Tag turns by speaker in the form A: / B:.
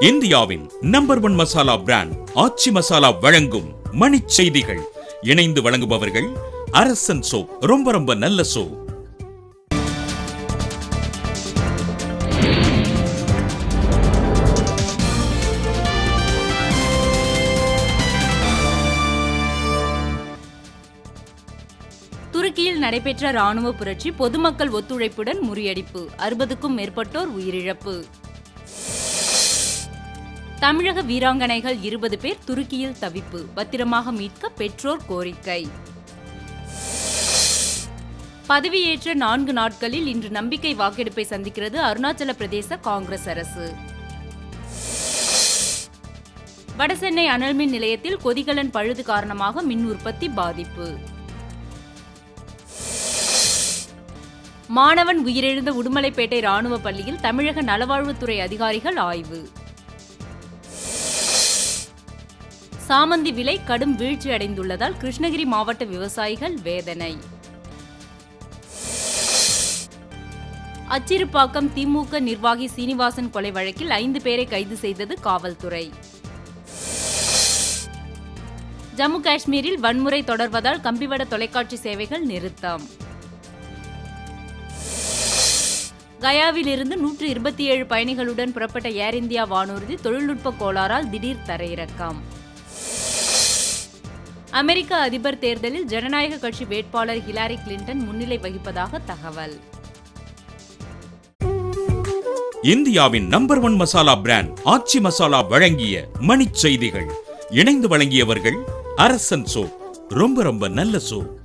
A: இந்தியாவின் number one masala brand Aachi masala வழங்கும் மணிச் செய்திகள் இணைந்து வழங்குபவர்கள் அரசன் சோப் ரொம்ப ரொம்ப நல்ல சோப்
B: துருக்கியில் நடைபெற்ற ராணுவ புரட்சி பொதுமக்கள் ஒத்துழைப்புடன் முறியடிப்பு அறுபதுக்கும் மேற்பட்டோர் உயிரிழப்பு தமிழக வீராங்கனைகள் இருபது பேர் துருக்கியில் தவிப்பு பத்திரமாக மீட்க பெற்றோர் கோரிக்கை பதவியேற்ற நான்கு நாட்களில் இன்று நம்பிக்கை வாக்கெடுப்பை சந்திக்கிறது அருணாச்சல பிரதேச காங்கிரஸ் அரசு வடசென்னை அனல்மின் நிலையத்தில் கொதிகலன் பழுது காரணமாக மின் உற்பத்தி பாதிப்பு மாணவன் உயிரிழந்த உடுமலைப்பேட்டை ராணுவ பள்ளியில் தமிழக நலவாழ்வுத்துறை அதிகாரிகள் ஆய்வு சாமந்தி விலை கடும் வீழ்ச்சி அடைந்துள்ளதால் கிருஷ்ணகிரி மாவட்ட விவசாயிகள் வேதனை அச்சிறுப்பாக்கம் திமுக நிர்வாகி சீனிவாசன் கொலை வழக்கில் ஐந்து பேரை கைது செய்தது காவல்துறை ஜம்மு காஷ்மீரில் வன்முறை தொடர்வதால் கம்பிவட தொலைக்காட்சி சேவைகள் நிறுத்தம் கயாவிலிருந்து நூற்று இருபத்தி ஏழு பயணிகளுடன் புறப்பட்ட ஏர் இந்தியா வானூர்தி தொழில்நுட்ப கோளாறால் திடீர் தரையிறக்கம் அமெரிக்க அதிபர் தேர்தலில் ஜனநாயக கட்சி வேட்பாளர் ஹிலாரி கிளின்டன் முன்னிலை வகிப்பதாக தகவல்
A: இந்தியாவின் number one masala brand Aachi masala வழங்கிய மணிச் செய்திகள் இணைந்து வழங்கியவர்கள் அரசன் சோப் ரொம்ப ரொம்ப நல்ல சோப்